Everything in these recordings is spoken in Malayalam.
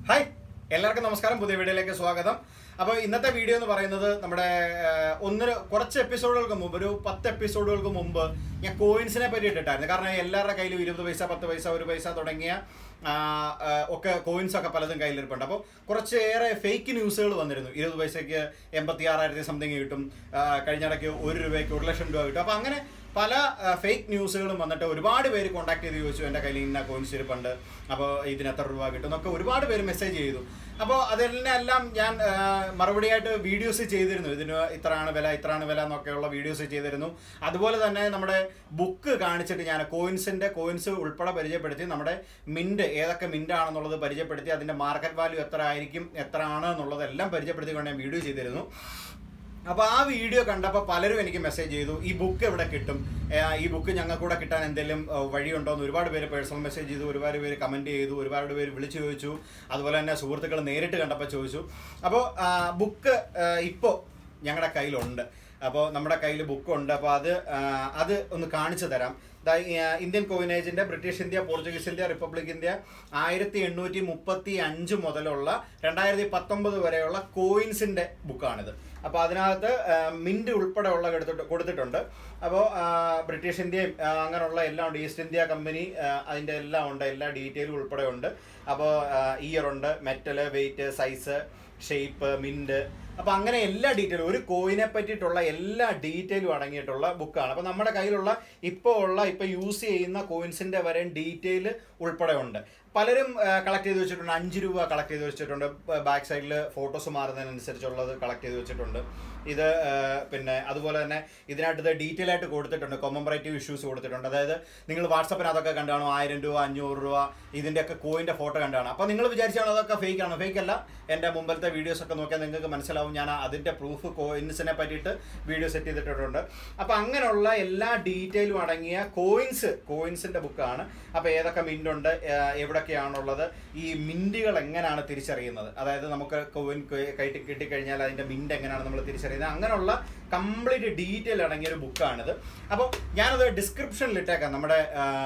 ഹായ് എല്ലാവർക്കും നമസ്കാരം പുതിയ വീഡിയോയിലേക്ക് സ്വാഗതം അപ്പോൾ ഇന്നത്തെ വീഡിയോ എന്ന് പറയുന്നത് നമ്മുടെ ആ, ഒന്നര കുറച്ച് എപ്പിസോഡുകൾക്ക് മുമ്പ് ഒരു പത്ത് എപ്പിസോഡുകൾക്ക് മുമ്പ് ഞാൻ കോയിൻസിനെ പറ്റി ഇട്ടിട്ടായിരുന്നു കാരണം എല്ലാവരുടെ കയ്യിലും ഇരുപത് പൈസ പത്ത് പൈസ ഒരു പൈസ തുടങ്ങിയ ആ, ആ, ഒക്കെ കോയിൻസ് ഒക്കെ പലതും കയ്യിലിരിപ്പുണ്ട് അപ്പോൾ കുറച്ചേറെ ഫേക്ക് ന്യൂസുകൾ വന്നിരുന്നു ഇരുപത് പൈസയ്ക്ക് എൺപത്തി ആറായിരത്തി സംതിങ് കിട്ടും ആ, കഴിഞ്ഞിടയ്ക്ക് ഒരു രൂപയ്ക്ക് ഒരു ലക്ഷം രൂപ കിട്ടും അപ്പോൾ അങ്ങനെ പല ഫേക്ക് ന്യൂസുകളും വന്നിട്ട് ഒരുപാട് പേര് കോൺടാക്ട് ചെയ്ത് ചോദിച്ചു എൻ്റെ കയ്യിൽ ഇന്ന കോയിൻസ് ഇരിപ്പുണ്ട് അപ്പോൾ ഇതിന് എത്ര രൂപ കിട്ടും എന്നൊക്കെ ഒരുപാട് പേര് മെസ്സേജ് ചെയ്തു അപ്പോൾ അതിനെല്ലാം ഞാൻ ആ, മറുപടിയായിട്ട് വീഡിയോസ് ചെയ്തിരുന്നു ഇതിന് ഇത്രയാണ് വില ഇത്രയാണ് വില എന്നൊക്കെയുള്ള വീഡിയോസ് ചെയ്തിരുന്നു അതുപോലെ തന്നെ നമ്മുടെ ബുക്ക് കാണിച്ചിട്ട് ഞാൻ കോയിൻസിൻ്റെ കോയിൻസ് ഉൾപ്പെടെ പരിചയപ്പെടുത്തി നമ്മുടെ മിൻറ്റ് ഏതൊക്കെ മിൻ്റ് ആണെന്നുള്ളത് പരിചയപ്പെടുത്തി അതിൻ്റെ മാർക്കറ്റ് വാല്യൂ എത്ര ആയിരിക്കും എത്ര ആണ് എന്നുള്ളതെല്ലാം പരിചയപ്പെടുത്തിക്കൊണ്ട് ഞാൻ വീഡിയോ ചെയ്തിരുന്നു അപ്പോൾ ആ വീഡിയോ കണ്ടപ്പോൾ പലരും എനിക്ക് മെസ്സേജ് ചെയ്തു ഈ ബുക്ക് എവിടെ കിട്ടും ഏ, ഈ ബുക്ക് ഞങ്ങൾക്ക് കൂടെ കിട്ടാൻ എന്തെങ്കിലും ഏ, വഴിയുണ്ടോ എന്ന് ഒരുപാട് പേര് പേഴ്സണൽ മെസ്സേജ് ചെയ്തു ഒരുപാട് പേര് കമൻറ്റ് ചെയ്തു ഒരുപാട് പേര് വിളിച്ചു ചോദിച്ചു അതുപോലെ തന്നെ സുഹൃത്തുക്കൾ നേരിട്ട് കണ്ടപ്പോൾ ചോദിച്ചു അപ്പോൾ ബുക്ക് ഇപ്പോൾ ഞങ്ങളുടെ കയ്യിലുണ്ട് അപ്പോൾ നമ്മുടെ കയ്യിൽ ബുക്കുണ്ട് അപ്പോൾ അത് ആ, അത് ഒന്ന് കാണിച്ചു തരാം ദാ, ഈ, ആ, ഇന്ത്യൻ കോയിനേജിന്റെ British India Portuguese India Republic India ആയിരത്തി എണ്ണൂറ്റി മുപ്പത്തി അഞ്ച് മുതലുള്ള രണ്ടായിരത്തി പത്തൊമ്പത് വരെയുള്ള കോയിൻസിന്റെ ബുക്കാണിത് അപ്പോൾ അതിനകത്ത് മിന്റ് ഉൾപ്പെടെ ഉള്ള എടുത്തിട്ട് കൊടുത്തിട്ടുണ്ട് അപ്പോൾ ബ്രിട്ടീഷ് ഇന്ത്യയും ആ, അങ്ങനെയുള്ള എല്ലാം ഉണ്ട് ഈസ്റ്റ് ഇന്ത്യ കമ്പനി ആ, അതിന്റെ എല്ലാം ഉണ്ട് എല്ലാ ഡീറ്റെയിലും ഉൾപ്പെടെ ഉണ്ട് അപ്പോൾ ഇയർ ഉണ്ട് metal weight size shape mint അപ്പൊ അങ്ങനെ എല്ലാ ഡീറ്റെയിലും ഒരു കോയിനെ പറ്റിയിട്ടുള്ള എല്ലാ ഡീറ്റെയിലും അടങ്ങിയിട്ടുള്ള ബുക്കാണ് അപ്പൊ നമ്മുടെ കയ്യിലുള്ള ഇപ്പോൾ ഉള്ള ഇപ്പൊ യൂസ് ചെയ്യുന്ന കോയിൻസിന്റെ വരെ ഡീറ്റെയിൽ ഉൾപ്പെടെ ഉണ്ട് പലരും കളക്ട് ചെയ്ത് വെച്ചിട്ടുണ്ട് അഞ്ച് രൂപ കളക്ട് ചെയ്ത് വെച്ചിട്ടുണ്ട് ബാക്ക് സൈഡിൽ ഫോട്ടോസ് മാറുന്നതിനനുസരിച്ചുള്ളത് കളക്ട് ചെയ്ത് വെച്ചിട്ടുണ്ട് ഇത് ആ, പിന്നെ അതുപോലെ തന്നെ ഇതിനകത്ത് ഇത് ഡീറ്റെയിൽ ആയിട്ട് കൊടുത്തിട്ടുണ്ട് കൊമംബറേറ്റീവ് ഇഷ്യൂസ് കൊടുത്തിട്ടുണ്ട് അതായത് നിങ്ങൾ വാട്സപ്പിന് അതൊക്കെ കണ്ടാണോ ആയിരം രൂപ അഞ്ഞൂറ് രൂപ ഇതിൻ്റെയൊക്കെ കോയിൻ്റെ ഫോട്ടോ കണ്ടാണ് അപ്പോൾ നിങ്ങൾ വിചാരിച്ചാണോ അതൊക്കെ ഫേക്ക് ആണ് ഫേക്ക് അല്ല എൻ്റെ മുമ്പത്തെ വീഡിയോസ് ഒക്കെ നോക്കിയാൽ നിങ്ങൾക്ക് മനസ്സിലാവും ഞാൻ അതിൻ്റെ പ്രൂഫ് കോയിൻസിനെ പറ്റിയിട്ട് വീഡിയോ സെറ്റ് ചെയ്തിട്ടുണ്ട് അപ്പോൾ അങ്ങനെയുള്ള എല്ലാ ഡീറ്റെയിലും അടങ്ങിയ കോയിൻസ് കോയിൻസിൻ്റെ ബുക്കാണ് അപ്പോൾ ഏതൊക്കെ മിൻ്റ് ഉണ്ട് ഏഹ് എവിടൊക്കെയാണുള്ളത് ഈ മിൻറ്റുകൾ എങ്ങനെയാണ് തിരിച്ചറിയുന്നത് അതായത് നമുക്ക് കോയിൻ കയറ്റി കിട്ടിക്കഴിഞ്ഞാൽ അതിൻ്റെ മിൻറ്റ് എങ്ങനെയാണ് നമ്മൾ തിരിച്ചറിയുന്നത് അങ്ങനെയുള്ള കംപ്ലീറ്റ് ഡീറ്റെയിൽ അടങ്ങിയ ഒരു ബുക്കാണിത് അപ്പോൾ ഞാനത് ഡിസ്ക്രിപ്ഷനിൽ ഇട്ടേക്കാം നമ്മുടെ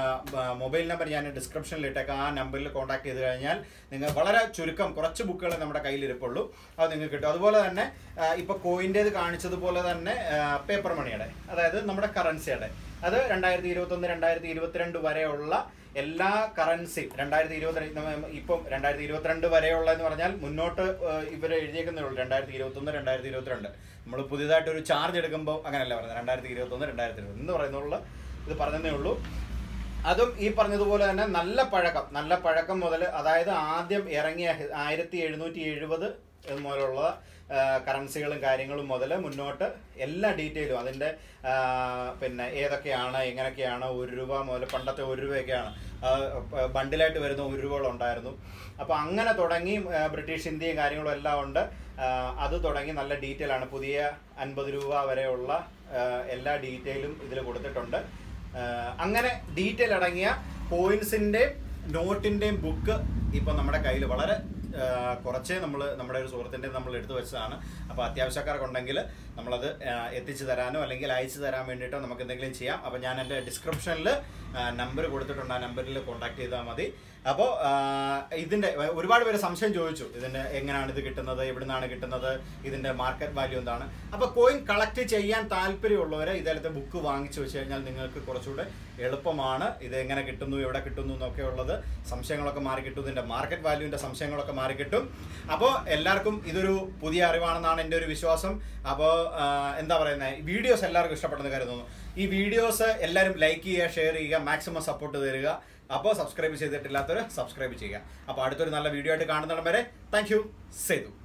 മൊബൈൽ നമ്പർ ഞാൻ ഡിസ്ക്രിപ്ഷനിൽ ഇട്ടേക്കാം ആ നമ്പറിൽ കോൺടാക്ട് ചെയ്ത് കഴിഞ്ഞാൽ നിങ്ങൾ വളരെ ചുരുക്കം കുറച്ച് ബുക്കുകൾ നമ്മുടെ കയ്യിൽ ഇരിപ്പുള്ളൂ അത് നിങ്ങൾക്ക് കിട്ടും അതുപോലെ തന്നെ ആ, ഇപ്പൊ കോയിൻ്റേത് കാണിച്ചതുപോലെ തന്നെ പേപ്പർ മണിയുടെ അതായത് നമ്മുടെ കറൻസിയുടെ അത് രണ്ടായിരത്തി ഇരുപത്തൊന്ന് രണ്ടായിരത്തി ഇരുപത്തിരണ്ട് വരെയുള്ള എല്ലാ കറൻസി രണ്ടായിരത്തി ഇരുപത്തി ഇപ്പം രണ്ടായിരത്തി ഇരുപത്തിരണ്ട് വരെയുള്ള എന്ന് പറഞ്ഞാൽ മുന്നോട്ട് ഇവർ എഴുതിയേക്കുന്നേ ഉള്ളൂ രണ്ടായിരത്തി ഇരുപത്തൊന്ന് രണ്ടായിരത്തി ഇരുപത്തിരണ്ട് നമ്മൾ പുതിയതായിട്ട് ഒരു ചാർജ് എടുക്കുമ്പോൾ അങ്ങനെയല്ല പറയുന്നത് രണ്ടായിരത്തി ഇരുപത്തൊന്ന് രണ്ടായിരത്തി ഇരുപത്തി എന്ന് പറയുന്നുള്ള ഇത് പറഞ്ഞതേ ഉള്ളൂ അതും ഈ പറഞ്ഞതുപോലെ തന്നെ നല്ല പഴക്കം നല്ല പഴക്കം മുതൽ അതായത് ആദ്യം ഇറങ്ങിയ ആയിരത്തി എഴുന്നൂറ്റി എഴുപത് മുതലുള്ള ആ, കറൻസികളും കാര്യങ്ങളും മുതൽ മുന്നോട്ട് എല്ലാ ഡീറ്റെയിലും അതിൻ്റെ ആ, പിന്നെ ഏതൊക്കെയാണ് എങ്ങനെയൊക്കെയാണ് ഒരു രൂപ മുതൽ പണ്ടത്തെ ഒരു രൂപയൊക്കെയാണ് ആ, പ- ബണ്ടിലായിട്ട് വരുന്ന ഒരു രൂപകളുണ്ടായിരുന്നു അപ്പോൾ അങ്ങനെ തുടങ്ങി ആ, ബ്രിട്ടീഷ് ഇന്ത്യയും കാര്യങ്ങളും എല്ലാം ഉണ്ട് ആ, അത് തുടങ്ങി നല്ല ഡീറ്റെയിൽ ആണ് പുതിയ അൻപത് രൂപ വരെയുള്ള ആ, എല്ലാ ഡീറ്റെയിലും ഇതിൽ കൊടുത്തിട്ടുണ്ട് ആഹ് അങ്ങനെ ഡീറ്റെയിൽ അടങ്ങിയ കോയിൻസിൻ്റെയും നോട്ടിൻ്റെയും ബുക്ക് ഇപ്പം നമ്മുടെ കയ്യിൽ വളരെ ആഹ് കുറച്ചേ നമ്മൾ നമ്മുടെ ഒരു സുഹൃത്തിൻ്റെ നമ്മൾ എടുത്തു വെച്ചതാണ് അപ്പോൾ അത്യാവശ്യക്കാർക്കുണ്ടെങ്കിൽ നമ്മളത് ആഹ് എത്തിച്ചു തരാനോ അല്ലെങ്കിൽ അയച്ചു തരാൻ വേണ്ടിയിട്ടോ നമുക്ക് എന്തെങ്കിലും ചെയ്യാം അപ്പോൾ ഞാൻ എൻ്റെ ഡിസ്ക്രിപ്ഷനിൽ നമ്പർ കൊടുത്തിട്ടുണ്ട് ആ നമ്പറിൽ കോൺടാക്ട് ചെയ്താൽ മതി അപ്പോൾ ഇതിൻ്റെ ഒരുപാട് പേര് സംശയം ചോദിച്ചു ഇതിൻ്റെ എങ്ങനെയാണ് ഇത് കിട്ടുന്നത് എവിടെ നിന്നാണ് കിട്ടുന്നത് ഇതിൻ്റെ മാർക്കറ്റ് വാല്യൂ എന്താണ് അപ്പോൾ കോയിൻ കളക്ട് ചെയ്യാൻ താല്പര്യമുള്ളവർ ഇതേലത്തെ ബുക്ക് വാങ്ങിച്ചു വെച്ച് കഴിഞ്ഞാൽ നിങ്ങൾക്ക് കുറച്ചുകൂടെ എളുപ്പമാണ് ഇത് എങ്ങനെ കിട്ടുന്നു എവിടെ കിട്ടുന്നു എന്നൊക്കെ ഉള്ളത് സംശയങ്ങളൊക്കെ മാറി കിട്ടും ഇതിൻ്റെ മാർക്കറ്റ് വാല്യൂവിൻ്റെ സംശയങ്ങളൊക്കെ മാറി കിട്ടും അപ്പോൾ എല്ലാവർക്കും ഇതൊരു പുതിയ അറിവാണെന്നാണ് എൻ്റെ ഒരു വിശ്വാസം അപ്പോൾ എന്താ പറയുന്നത് വീഡിയോസ് എല്ലാവർക്കും ഇഷ്ടപ്പെട്ടെന്ന് കരുതുന്നു ഈ വീഡിയോസ് എല്ലാവരും ലൈക്ക് ചെയ്യുക ഷെയർ ചെയ്യുക മാക്സിമം സപ്പോർട്ട് തരിക അപ്പോൾ സബ്സ്ക്രൈബ് ചെയ്തിട്ടില്ലാത്തവർ സബ്സ്ക്രൈബ് ചെയ്യുക അപ്പോൾ അടുത്തൊരു നല്ല വീഡിയോ ആയിട്ട് കാണുന്നിടം വരെ താങ്ക് യു സേതു